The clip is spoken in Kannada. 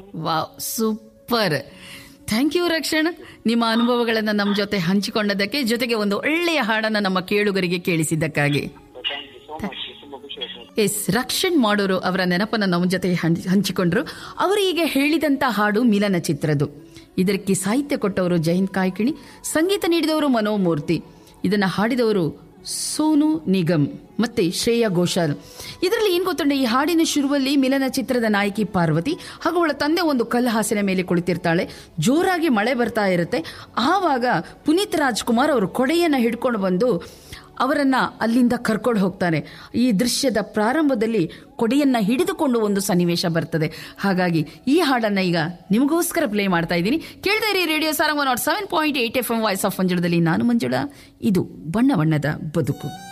wow super thank you Rakshan ನಿಮ್ಮ ಅನುಭವಗಳನ್ನು ನಮ್ಮ ಜೊತೆ ಹಂಚಿಕೊಂಡದಕ್ಕೆ ಜೊತೆಗೆ ಒಂದು ಒಳ್ಳೆಯ ಹಾಡನ್ನು ನಮ್ಮ ಕೇಳುಗರಿಗೆ ಕೇಳಿಸಿದ್ದಕ್ಕಾಗಿ ಥ್ಯಾಂಕ್ ಯು ಸೋ ಮಚ್ ತುಂಬಾ ಖುಷಿ ಆಯ್ತು ಎಸ್ ರಕ್ಷಣ್ ಮಾಡೋರು ಅವರ ನೆನಪನ್ನು ನಮ್ಮ ಜೊತೆ ಹಂಚ್- ಹಂಚಿಕೊಂಡ್ರು ಅವರು ಈಗ ಹೇಳಿದಂತ ಹಾಡು ಮಿಲನ ಚಿತ್ರದ್ದು ಇದಕ್ಕೆ ಸಾಹಿತ್ಯ ಕೊಟ್ಟವರು ಜಯಂತ್ ಕಾಯ್ಕಿಣಿ ಸಂಗೀತ ನೀಡಿದವರು ಮನೋಮೂರ್ತಿ ಇದನ್ನ ಹಾಡಿದವರು ಸೋನು ನಿಗಮ್ ಮತ್ತೆ ಶ್ರೇಯಾ ಘೋಷಾಲ್ ಇದರಲ್ಲಿ ಏನ್ ಗೊತ್ತಂಡ ಈ ಹಾಡಿನ ಶುರುವಲ್ಲಿ ಮಿಲನ ಚಿತ್ರದ ನಾಯಕಿ ಪಾರ್ವತಿ ಹಾಗೂ ಅವಳ ತಂದೆ ಒಂದು ಕಲ್ಲು ಹಾಸಿನ ಮೇಲೆ ಕುಳಿತಿರ್ತಾಳೆ ಜೋರಾಗಿ ಮಳೆ ಬರ್ತಾ ಇರುತ್ತೆ ಆವಾಗ ಪುನೀತ್ ರಾಜ್ಕುಮಾರ್ ಅವರು ಕೊಡೆಯನ್ನ ಹಿಡ್ಕೊಂಡು ಬಂದು ಅವರನ್ನ ಅಲ್ಲಿಂದ ಕರ್ಕೊಂಡು ಹೋಗ್ತಾನೆ ಈ ದೃಶ್ಯದ ಪ್ರಾರಂಭದಲ್ಲಿ ಕೊಡೆಯನ್ನ ಹಿಡಿದುಕೊಂಡು ಒಂದು ಸನ್ನಿವೇಶ ಬರ್ತದೆ ಹಾಗಾಗಿ ಈ ಹಾಡನ್ನ ಈಗ ನಿಮಗೋಸ್ಕರ ಪ್ಲೇ ಮಾಡ್ತಾ ಇದ್ದೀನಿ ಕೇಳ್ತಾ ಇರಿ radio Sarang naught seven point eight F M voice of ಮಂಜುಳದಲ್ಲಿ ನಾನು ಮಂಜುಳ ಇದು ಬಣ್ಣ ಬಣ್ಣದ ಬದುಕು